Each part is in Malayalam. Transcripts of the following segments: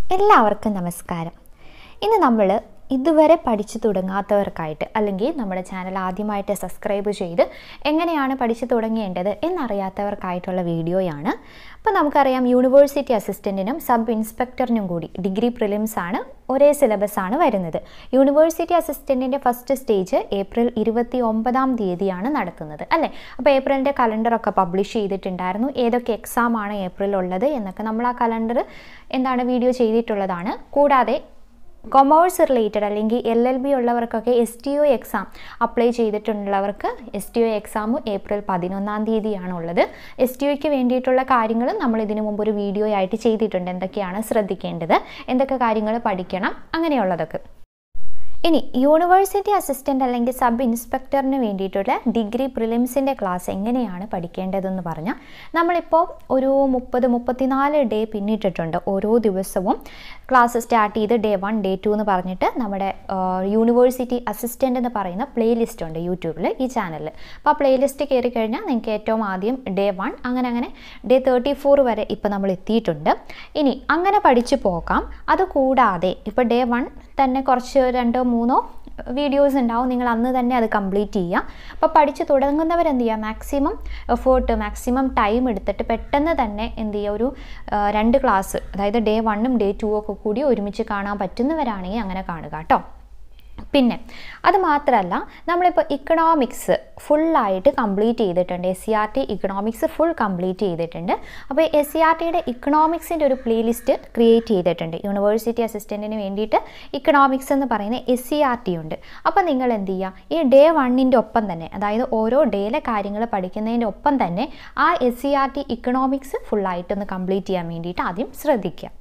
എല്ലാവർക്കും നമസ്കാരം ഇന്ന് നമ്മൾ ഇതുവരെ പഠിച്ചു തുടങ്ങാത്തവർക്കായിട്ട് അല്ലെങ്കിൽ നമ്മുടെ ചാനൽ ആദ്യമായിട്ട് സബ്സ്ക്രൈബ് ചെയ്ത് എങ്ങനെയാണ് പഠിച്ചു തുടങ്ങേണ്ടത് എന്നറിയാത്തവർക്കായിട്ടുള്ള വീഡിയോയാണ് അപ്പോൾ നമുക്കറിയാം യൂണിവേഴ്സിറ്റി അസിസ്റ്റൻറ്റിനും സബ് ഇൻസ്പെക്ടറിനും കൂടി ഡിഗ്രി പ്രിലിംസ് ആണ് ഒരേ സിലബസ് ആണ് വരുന്നത് യൂണിവേഴ്സിറ്റി അസിസ്റ്റൻറ്റിൻ്റെ ഫസ്റ്റ് സ്റ്റേജ് ഏപ്രിൽ ഇരുപത്തി ഒമ്പതാം തീയതിയാണ് നടത്തുന്നത് അല്ലേ അപ്പോൾ ഏപ്രിലിൻ്റെ കലണ്ടറൊക്കെ പബ്ലിഷ് ചെയ്തിട്ടുണ്ടായിരുന്നു ഏതൊക്കെ എക്സാം ആണ് ഏപ്രിൽ ഉള്ളത് എന്നൊക്കെ നമ്മൾ ആ കലണ്ടർ എന്താണ് വീഡിയോ ചെയ്തിട്ടുള്ളതാണ് കൂടാതെ കൊമേഴ്സ് റിലേറ്റഡ് അല്ലെങ്കിൽ എൽ എൽ ബി ഉള്ളവർക്കൊക്കെ S T O exam apply ചെയ്തിട്ടുള്ളവർക്ക് S T O exam April പതിനൊന്നാം തീയതിയാണ് ഉള്ളത് എസ് ടി ഒയ്ക്ക് വേണ്ടിയിട്ടുള്ള കാര്യങ്ങൾ നമ്മൾ ഇതിനു മുമ്പ് ഒരു വീഡിയോ ആയിട്ട് ചെയ്തിട്ടുണ്ട് എന്തൊക്കെയാണ് ശ്രദ്ധിക്കേണ്ടത് എന്തൊക്കെ കാര്യങ്ങൾ പഠിക്കണം അങ്ങനെയുള്ളതൊക്കെ ഇനി യൂണിവേഴ്സിറ്റി അസിസ്റ്റൻ്റ് അല്ലെങ്കിൽ സബ് ഇൻസ്പെക്ടറിന് വേണ്ടിയിട്ടുള്ള ഡിഗ്രി പ്രിലിംസിൻ്റെ ക്ലാസ് എങ്ങനെയാണ് പഠിക്കേണ്ടതെന്ന് പറഞ്ഞാൽ നമ്മളിപ്പോൾ ഒരു മുപ്പത് മുപ്പത്തിനാല് ഡേ പിന്നിട്ടിട്ടുണ്ട് ഓരോ ദിവസവും ക്ലാസ് സ്റ്റാർട്ട് ചെയ്ത് ഡേ വൺ ഡേ ടു എന്ന് പറഞ്ഞിട്ട് നമ്മുടെ യൂണിവേഴ്സിറ്റി അസിസ്റ്റൻ്റ് എന്ന് പറയുന്ന പ്ലേലിസ്റ്റ് ഉണ്ട് യൂട്യൂബിൽ ഈ ചാനലിൽ അപ്പോൾ ആ പ്ലേലിസ്റ്റ് കയറി കഴിഞ്ഞാൽ നിങ്ങൾക്ക് ഏറ്റവും ആദ്യം ഡേ വൺ അങ്ങനെ അങ്ങനെ ഡേ തേർട്ടി ഫോർ വരെ ഇപ്പോൾ നമ്മൾ എത്തിയിട്ടുണ്ട് ഇനി അങ്ങനെ പഠിച്ചു പോകാം അതുകൂടാതെ ഇപ്പോൾ ഡേ വൺ തന്നെ കുറച്ച് രണ്ടോ മൂന്നോ വീഡിയോസ് ഉണ്ടാവും നിങ്ങൾ അന്ന് തന്നെ അത് കംപ്ലീറ്റ് ചെയ്യുക അപ്പോൾ പഠിച്ച് തുടങ്ങുന്നവർ എന്ത് ചെയ്യുക മാക്സിമം എഫേർട്ട് മാക്സിമം ടൈം എടുത്തിട്ട് പെട്ടെന്ന് തന്നെ എന്ത് ചെയ്യുക ഒരു രണ്ട് ക്ലാസ് അതായത് ഡേ വണ്ണും ഡേ ടു ഒക്കെ കൂടി ഒരുമിച്ച് കാണാൻ പറ്റുന്നവരാണെങ്കിൽ അങ്ങനെ കാണുക കേട്ടോ പിന്നെ അത് മാത്രമല്ല നമ്മളിപ്പോൾ ഇക്കണോമിക്സ് ഫുള്ളായിട്ട് കംപ്ലീറ്റ് ചെയ്തിട്ടുണ്ട് S C R T economics full complete ചെയ്തിട്ടുണ്ട് അപ്പോൾ എസ് സി ആർ ടിയുടെ ഇക്കണോമിക്സിൻ്റെ ഒരു പ്ലേലിസ്റ്റ് ക്രിയേറ്റ് ചെയ്തിട്ടുണ്ട് യൂണിവേഴ്സിറ്റി അസിസ്റ്റൻറ്റിന് വേണ്ടിയിട്ട് ഇക്കണോമിക്സ് എന്ന് പറയുന്ന എസ് സി ആർ ടി ഉണ്ട് അപ്പോൾ നിങ്ങൾ എന്ത് ചെയ്യുക ഈ ഡേ വണ്ണിൻ്റെ ഒപ്പം തന്നെ അതായത് ഓരോ ഡേയിലെ കാര്യങ്ങൾ പഠിക്കുന്നതിൻ്റെ ഒപ്പം തന്നെ ആ S C R T economics ഫുള്ളായിട്ടൊന്ന് കംപ്ലീറ്റ് ചെയ്യാൻ വേണ്ടിയിട്ട് ആദ്യം ശ്രദ്ധിക്കുക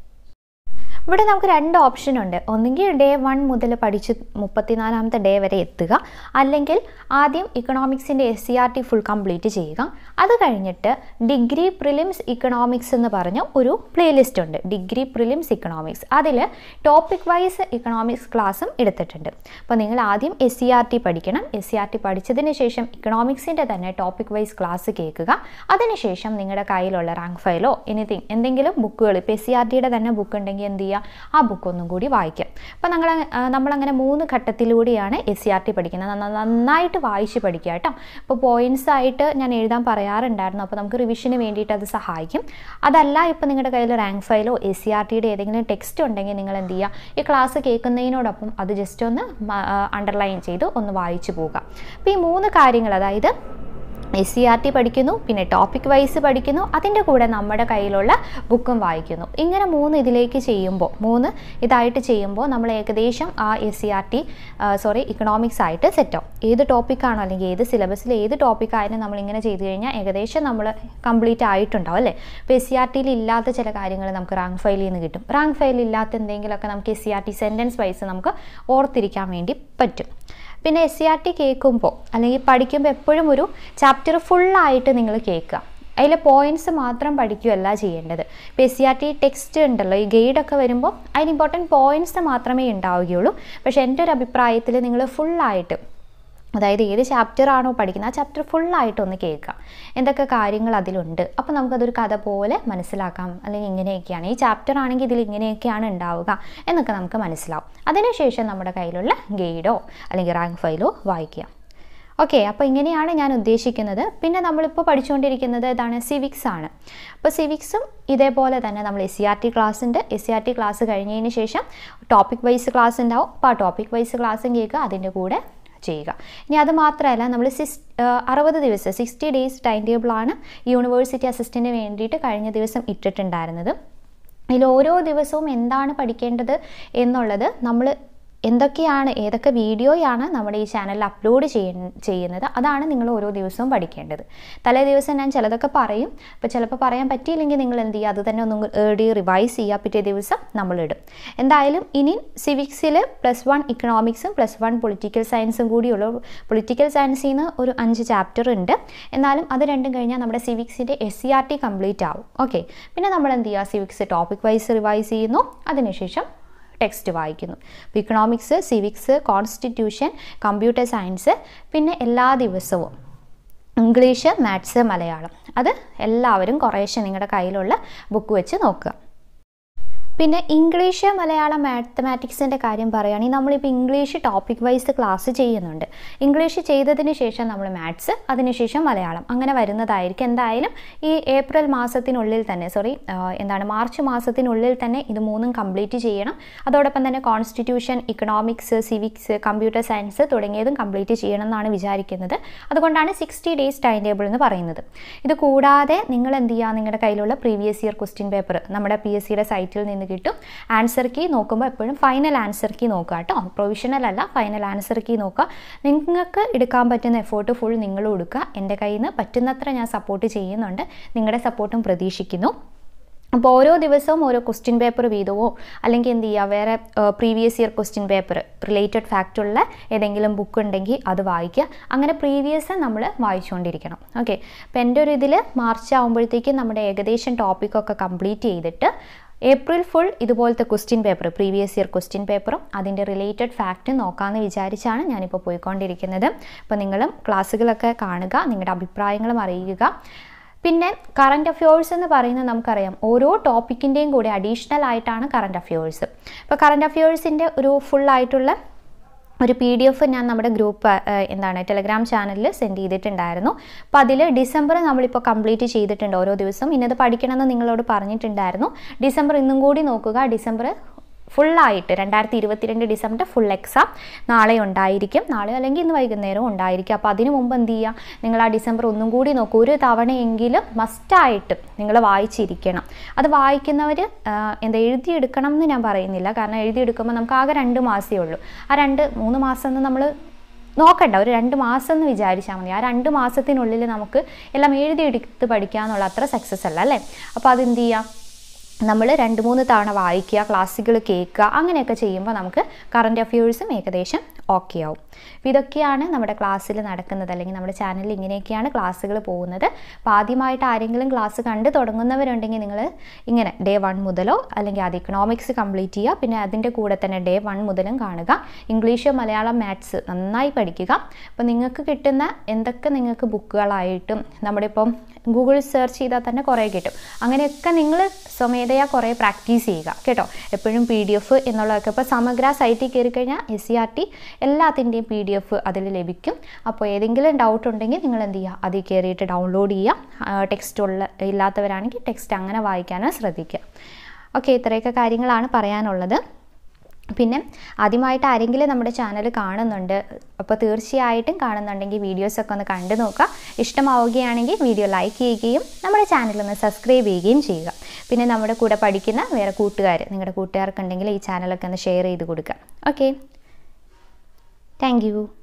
ഇവിടെ നമുക്ക് രണ്ട് ഓപ്ഷൻ ഉണ്ട് ഒന്നുകിൽ ഡേ വൺ മുതൽ പഠിച്ച് മുപ്പത്തിനാലാമത്തെ ഡേ വരെ എത്തുക അല്ലെങ്കിൽ ആദ്യം ഇക്കണോമിക്സിൻ്റെ S C R T full complete ചെയ്യുക അത് കഴിഞ്ഞിട്ട് ഡിഗ്രി പ്രിലിംസ് ഇക്കണോമിക്സ് എന്ന് പറഞ്ഞ ഒരു പ്ലേലിസ്റ്റ് ഉണ്ട് ഡിഗ്രി പ്രിലിംസ് ഇക്കണോമിക്സ് അതിൽ ടോപ്പിക് വൈസ് ഇക്കണോമിക്സ് ക്ലാസ്സും എടുത്തിട്ടുണ്ട് അപ്പോൾ നിങ്ങൾ ആദ്യം എസ് സി ആർ ടി പഠിക്കണം എസ് സി ആർ ടി പഠിച്ചതിന് ശേഷം ഇക്കണോമിക്സിൻ്റെ തന്നെ ടോപ്പിക് വൈസ് ക്ലാസ് കേൾക്കുക അതിനുശേഷം നിങ്ങളുടെ കയ്യിലുള്ള റാങ്ക് ഫയലോ എനിത്തിങ് എന്തെങ്കിലും ബുക്കുകൾ ഇപ്പോൾ എസ് സി ആർ ടിയുടെ തന്നെ ബുക്ക് ഉണ്ടെങ്കിൽ എന്ത് ചെയ്യുക ആ ബുക്ക് ഒന്നും കൂടി വായിക്കാം അപ്പോൾ ഞങ്ങൾ നമ്മളങ്ങനെ മൂന്ന് ഘട്ടത്തിലൂടെയാണ് എസ് സി ആർ ടി പഠിക്കുന്നത് നന്നായിട്ട് വായിച്ച് പഠിക്കുക കേട്ടോ അപ്പോൾ പോയിൻറ്റ്സ് ആയിട്ട് ഞാൻ എഴുതാൻ പറയാറുണ്ടായിരുന്നു അപ്പോൾ നമുക്ക് റിവിഷന് വേണ്ടിയിട്ട് അത് സഹായിക്കും അതല്ല ഇപ്പോൾ നിങ്ങളുടെ കയ്യിൽ റാങ്ക് ഫയലോ എസ് സി ആർ ടിയുടെ ഏതെങ്കിലും ടെക്സ്റ്റ് ഉണ്ടെങ്കിൽ നിങ്ങൾ എന്ത് ചെയ്യുക ഈ ക്ലാസ് കേൾക്കുന്നതിനോടൊപ്പം അത് ജസ്റ്റ് ഒന്ന് അണ്ടർലൈൻ ചെയ്ത് ഒന്ന് വായിച്ചു പോവുക അപ്പോൾ ഈ മൂന്ന് കാര്യങ്ങൾ അതായത് എസ് സി ആർ ടി പഠിക്കുന്നു പിന്നെ ടോപ്പിക് വൈസ് പഠിക്കുന്നു അതിൻ്റെ കൂടെ നമ്മുടെ കയ്യിലുള്ള ബുക്കും വായിക്കുന്നു ഇങ്ങനെ മൂന്ന് ഇതിലേക്ക് ചെയ്യുമ്പോൾ മൂന്ന് ഇതായിട്ട് ചെയ്യുമ്പോൾ നമ്മൾ ഏകദേശം ആ S C R T sorry economics ആയിട്ട് സെറ്റാവും ഏത് ടോപ്പിക്കാണോ അല്ലെങ്കിൽ ഏത് സിലബസിൽ ഏത് ടോപ്പിക്കായാലും നമ്മൾ ഇങ്ങനെ ചെയ്ത് കഴിഞ്ഞാൽ ഏകദേശം നമ്മൾ കംപ്ലീറ്റ് ആയിട്ടുണ്ടാവും അല്ലേ ഇപ്പോൾ എസ് സി ആർ ടിയിൽ ഇല്ലാത്ത ചില കാര്യങ്ങൾ നമുക്ക് റാങ്ക് ഫയലിൽ നിന്ന് കിട്ടും റാങ്ക് ഫയൽ ഇല്ലാത്ത എന്തെങ്കിലുമൊക്കെ നമുക്ക് S C R T sentence wise നമുക്ക് ഓർത്തിരിക്കാൻ വേണ്ടി പറ്റും പിന്നെ എസ് സി ആർ ടി കേൾക്കുമ്പോൾ അല്ലെങ്കിൽ പഠിക്കുമ്പോൾ എപ്പോഴും ഒരു ചാപ്റ്റർ ഫുള്ളായിട്ട് നിങ്ങൾ കേൾക്കുക അതിലെ പോയിൻറ്റ്സ് മാത്രം പഠിക്കുകയല്ല ചെയ്യേണ്ടത് ഇപ്പോൾ S C R T text ഉണ്ടല്ലോ ഈ ഗൈഡൊക്കെ വരുമ്പോൾ അതിന് ഇമ്പോർട്ടൻറ്റ് പോയിൻറ്റ്സ് മാത്രമേ ഉണ്ടാവുകയുള്ളൂ പക്ഷേ എൻ്റെ ഒരു അഭിപ്രായത്തിൽ നിങ്ങൾ ഫുള്ളായിട്ട് അതായത് ഏത് ചാപ്റ്റർ ആണോ പഠിക്കുന്നത് ആ ചാപ്റ്റർ ഫുള്ളായിട്ടൊന്ന് കേൾക്കാം എന്തൊക്കെ കാര്യങ്ങൾ അതിലുണ്ട് അപ്പോൾ നമുക്കതൊരു കഥ പോലെ മനസ്സിലാക്കാം അല്ലെങ്കിൽ ഇങ്ങനെയൊക്കെയാണ് ഈ ചാപ്റ്റർ ആണെങ്കിൽ ഇതിൽ ഇങ്ങനെയൊക്കെയാണ് ഉണ്ടാവുക എന്നൊക്കെ നമുക്ക് മനസ്സിലാവും അതിനുശേഷം നമ്മുടെ കയ്യിലുള്ള ഗൈഡോ അല്ലെങ്കിൽ റാങ്ക് ഫയലോ വായിക്കുക ഓക്കെ അപ്പോൾ ഇങ്ങനെയാണ് ഞാൻ ഉദ്ദേശിക്കുന്നത് പിന്നെ നമ്മളിപ്പോൾ പഠിച്ചുകൊണ്ടിരിക്കുന്നത് ഇതാണ് സിവിക്സ് ആണ് അപ്പോൾ സിവിക്സും ഇതേപോലെ തന്നെ നമ്മൾ S C R T class ഉണ്ട് S C R T class കഴിഞ്ഞതിന് ശേഷം ടോപ്പിക് വൈസ് ക്ലാസ് ഉണ്ടാവും അപ്പോൾ ആ ടോപ്പിക് വൈസ് ക്ലാസ്സും കേൾക്കുക അതിൻ്റെ കൂടെ ചെയ്യുക ഇനി അത് മാത്രമല്ല നമ്മൾ സിക്സ് അറുപത് ദിവസം സിക്സ്റ്റി ഡേയ്സ് ടൈം ടേബിളാണ് യൂണിവേഴ്സിറ്റി അസിസ്റ്റൻറ്റിന് വേണ്ടിയിട്ട് കഴിഞ്ഞ ദിവസം ഇട്ടിട്ടുണ്ടായിരുന്നത് ഇതിൽ ഓരോ ദിവസവും എന്താണ് പഠിക്കേണ്ടത് എന്നുള്ളത് നമ്മൾ എന്തൊക്കെയാണ് ഏതൊക്കെ വീഡിയോയാണ് നമ്മുടെ ഈ ചാനലിൽ അപ്ലോഡ് ചെയ്യുന്നത് അതാണ് നിങ്ങൾ ഓരോ ദിവസവും പഠിക്കേണ്ടത് തലേ ദിവസം ഞാൻ ചിലതൊക്കെ പറയും അപ്പോൾ ചിലപ്പോൾ പറയാൻ പറ്റിയില്ലെങ്കിൽ നിങ്ങൾ എന്ത് ചെയ്യുക അത് തന്നെ ഒന്ന് ഏടി റിവൈസ് ചെയ്യുക പിറ്റേ ദിവസം നമ്മൾ ഇടും എന്തായാലും ഇനി സിവിക്സിൽ പ്ലസ് വൺ ഇക്കണോമിക്സും പ്ലസ് വൺ പൊളിറ്റിക്കൽ സയൻസും കൂടിയുള്ളൂ പൊളിറ്റിക്കൽ സയൻസിൽ നിന്ന് ഒരു അഞ്ച് ചാപ്റ്റർ ഉണ്ട് എന്നാലും അത് രണ്ടും കഴിഞ്ഞാൽ നമ്മുടെ സിവിക്സിൻ്റെ S C R T complete ആവും ഓക്കെ പിന്നെ നമ്മൾ എന്ത് ചെയ്യുക സിവിക്സ് ടോപ്പിക് വൈസ് റിവൈസ് ചെയ്യുന്നു അതിനുശേഷം ടെക്സ്റ്റ് വായിക്കുന്നു അപ്പോൾ economics civics constitution computer science പിന്നെ എല്ലാ ദിവസവും ഇംഗ്ലീഷ് മാത്സ് മലയാളം അത് എല്ലാവരും കുറേശ്ശെ നിങ്ങളുടെ കയ്യിലുള്ള ബുക്ക് വെച്ച് നോക്കുക പിന്നെ ഇംഗ്ലീഷ് മലയാളം മാത്തമാറ്റിക്സിൻ്റെ കാര്യം പറയുകയാണെങ്കിൽ നമ്മളിപ്പോൾ ഇംഗ്ലീഷ് ടോപ്പിക് വൈസ് ക്ലാസ് ചെയ്യുന്നുണ്ട് ഇംഗ്ലീഷ് ചെയ്തതിന് ശേഷം നമ്മൾ മാത്സ് അതിനുശേഷം മലയാളം അങ്ങനെ വരുന്നതായിരിക്കും എന്തായാലും ഈ ഏപ്രിൽ മാസത്തിനുള്ളിൽ തന്നെ സോറി എന്താണ് മാർച്ച് മാസത്തിനുള്ളിൽ തന്നെ ഇത് മൂന്നും കംപ്ലീറ്റ് ചെയ്യണം അതോടൊപ്പം തന്നെ constitution economics civics computer science തുടങ്ങിയതും കംപ്ലീറ്റ് ചെയ്യണം എന്നാണ് വിചാരിക്കുന്നത് അതുകൊണ്ടാണ് സിക്സ്റ്റി ഡേയ്സ് ടൈം ടേബിൾ എന്ന് പറയുന്നത് ഇത് കൂടാതെ നിങ്ങൾ എന്ത് ചെയ്യുക നിങ്ങളുടെ കയ്യിലുള്ള പ്രീവിയസ് ഇയർ ക്വസ്റ്റ്യൻ പേപ്പർ നമ്മുടെ പി എസ് സിയുടെ സൈറ്റിൽ നിന്ന് കിട്ടും ആൻസർ കീ നോക്കുമ്പോൾ എപ്പോഴും ഫൈനൽ ആൻസർ കീ നോക്കുക കേട്ടോ പ്രൊവിഷണൽ അല്ല ഫൈനൽ ആൻസർ കീ നോക്കുക നിങ്ങൾക്ക് എടുക്കാൻ പറ്റുന്ന എഫേർട്ട് ഫുൾ നിങ്ങൾ കൊടുക്കുക എൻ്റെ കയ്യിൽ നിന്ന് പറ്റുന്നത്ര ഞാൻ സപ്പോർട്ട് ചെയ്യുന്നുണ്ട് നിങ്ങളുടെ സപ്പോർട്ടും പ്രതീക്ഷിക്കുന്നു അപ്പോൾ ഓരോ ദിവസവും ഓരോ ക്വസ്റ്റ്യൻ പേപ്പർ വീതമോ അല്ലെങ്കിൽ എന്ത് ചെയ്യുക വേറെ previous year question paper related ഫാക്റ്റുള്ള ഏതെങ്കിലും ബുക്ക് ഉണ്ടെങ്കിൽ അത് വായിക്കുക അങ്ങനെ പ്രീവിയസ് നമ്മൾ വായിച്ചുകൊണ്ടിരിക്കണം ഓക്കെ അപ്പോൾ എൻ്റെ ഒരു ഇതിൽ മാർച്ച് ആകുമ്പോഴത്തേക്കും നമ്മുടെ ഏകദേശം ടോപ്പിക്കൊക്കെ കംപ്ലീറ്റ് ചെയ്തിട്ട് ഏപ്രിൽ ഫുൾ ഇതുപോലത്തെ question paper previous year question പേപ്പറും അതിൻ്റെ റിലേറ്റഡ് ഫാക്റ്റും നോക്കാമെന്ന് വിചാരിച്ചാണ് ഞാനിപ്പോൾ പോയിക്കൊണ്ടിരിക്കുന്നത് അപ്പോൾ നിങ്ങളും ക്ലാസ്സുകളൊക്കെ കാണുക നിങ്ങളുടെ അഭിപ്രായങ്ങളും അറിയിക്കുക പിന്നെ കറണ്ട് അഫയേഴ്സ് എന്ന് പറയുന്നത് നമുക്കറിയാം ഓരോ ടോപ്പിക്കിൻ്റെയും കൂടെ അഡീഷണൽ ആയിട്ടാണ് കറണ്ട് അഫയേഴ്സ് ഇപ്പോൾ കറണ്ട് അഫയേഴ്സിൻ്റെ ഒരു ഫുൾ ആയിട്ടുള്ള ഒരു പി ഡി എഫ് ഞാൻ നമ്മുടെ ഗ്രൂപ്പ് എന്താണ് ടെലഗ്രാം ചാനലിൽ സെൻഡ് ചെയ്തിട്ടുണ്ടായിരുന്നു അപ്പോൾ അതിൽ ഡിസംബർ നമ്മളിപ്പോൾ കംപ്ലീറ്റ് ചെയ്തിട്ടുണ്ട് ഓരോ ദിവസം ഇന്നത് പഠിക്കണമെന്ന് നിങ്ങളോട് പറഞ്ഞിട്ടുണ്ടായിരുന്നു ഡിസംബർ ഇന്നും കൂടി നോക്കുക ഡിസംബർ ഫുള്ളായിട്ട് രണ്ടായിരത്തി ഇരുപത്തിരണ്ട് ഡിസംബർ ഫുൾ എക്സാം നാളെ ഉണ്ടായിരിക്കും നാളെ അല്ലെങ്കിൽ ഇന്ന് വൈകുന്നേരം ഉണ്ടായിരിക്കും അപ്പോൾ അതിനു മുമ്പ് എന്ത് ചെയ്യുക നിങ്ങൾ ആ ഡിസംബർ ഒന്നും കൂടി നോക്കൂ ഒരു തവണയെങ്കിലും മസ്റ്റായിട്ട് നിങ്ങൾ വായിച്ചിരിക്കണം അത് വായിക്കുന്നവർ എന്താ എഴുതിയെടുക്കണം എന്ന് ഞാൻ പറയുന്നില്ല കാരണം എഴുതിയെടുക്കുമ്പോൾ നമുക്ക് ആകെ രണ്ട് മാസമേ ഉള്ളൂ ആ രണ്ട് മൂന്ന് മാസം എന്ന് നമ്മൾ നോക്കണ്ട ഒരു രണ്ട് മാസം എന്ന് വിചാരിച്ചാൽ മതി ആ രണ്ട് മാസത്തിനുള്ളിൽ നമുക്ക് എല്ലാം എഴുതിയെടുത്ത് പഠിക്കുക എന്നുള്ള അത്ര സക്സസ് അല്ല അല്ലേ അപ്പോൾ അതെന്ത് ചെയ്യാം നമ്മൾ രണ്ട് മൂന്ന് തവണ വായിക്കുക ക്ലാസ്സുകൾ കേൾക്കുക അങ്ങനെയൊക്കെ ചെയ്യുമ്പോൾ നമുക്ക് കറണ്ട് അഫയേഴ്സും ഏകദേശം ഓക്കെ ആവും അപ്പോൾ ഇതൊക്കെയാണ് നമ്മുടെ ക്ലാസ്സിൽ നടക്കുന്നത് അല്ലെങ്കിൽ നമ്മുടെ ചാനലിൽ ഇങ്ങനെയൊക്കെയാണ് ക്ലാസ്സുകൾ പോകുന്നത് അപ്പോൾ ആദ്യമായിട്ട് ആരെങ്കിലും ക്ലാസ് കണ്ട് തുടങ്ങുന്നവരുണ്ടെങ്കിൽ നിങ്ങൾ ഇങ്ങനെ ഡേ വൺ മുതലോ അല്ലെങ്കിൽ അത് ഇക്കണോമിക്സ് കംപ്ലീറ്റ് ചെയ്യുക പിന്നെ അതിൻ്റെ കൂടെ തന്നെ ഡേ വൺ മുതലും കാണുക ഇംഗ്ലീഷ് മലയാളം മാത്സ് നന്നായി പഠിക്കുക അപ്പോൾ നിങ്ങൾക്ക് കിട്ടുന്ന എന്തൊക്കെ നിങ്ങൾക്ക് ബുക്കുകളായിട്ടും നമ്മുടെ ഇപ്പം ഗൂഗിൾ സെർച്ച് ചെയ്താൽ തന്നെ കുറേ കിട്ടും അങ്ങനെയൊക്കെ നിങ്ങൾ സ്വമേധയാ കുറേ പ്രാക്ടീസ് ചെയ്യുക കേട്ടോ എപ്പോഴും പി ഡി എഫ് എന്നുള്ളതൊക്കെ ഇപ്പോൾ സമഗ്ര സൈറ്റിൽ കയറി കഴിഞ്ഞാൽ എസ് സി ആർ ടി എല്ലാത്തിൻ്റെയും പി ഡി എഫ് അതിൽ ലഭിക്കും അപ്പോൾ ഏതെങ്കിലും ഡൗട്ട് ഉണ്ടെങ്കിൽ നിങ്ങൾ എന്ത് ചെയ്യുക അതിൽ കയറിയിട്ട് ഡൗൺലോഡ് ചെയ്യുക ടെക്സ്റ്റ് ഉള്ള ഇല്ലാത്തവരാണെങ്കിൽ ടെക്സ്റ്റ് അങ്ങനെ വായിക്കാനും ശ്രദ്ധിക്കുക ഓക്കെ ഇത്രയൊക്കെ കാര്യങ്ങളാണ് പറയാനുള്ളത് പിന്നെ ആദ്യമായിട്ട് ആരെങ്കിലും നമ്മുടെ ചാനൽ കാണുന്നുണ്ട് അപ്പോൾ തീർച്ചയായിട്ടും കാണുന്നുണ്ടെങ്കിൽ വീഡിയോസൊക്കെ ഒന്ന് കണ്ടു നോക്കുക ഇഷ്ടമാവുകയാണെങ്കിൽ വീഡിയോ ലൈക്ക് ചെയ്യുകയും നമ്മുടെ ചാനൽ ഒന്ന് സബ്സ്ക്രൈബ് ചെയ്യുകയും ചെയ്യുക പിന്നെ നമ്മുടെ കൂടെ പഠിക്കുന്ന വേറെ കൂട്ടുകാർ നിങ്ങളുടെ കൂട്ടുകാർക്കുണ്ടെങ്കിൽ ഈ ചാനലൊക്കെ ഒന്ന് ഷെയർ ചെയ്ത് കൊടുക്കുക ഓക്കെ താങ്ക്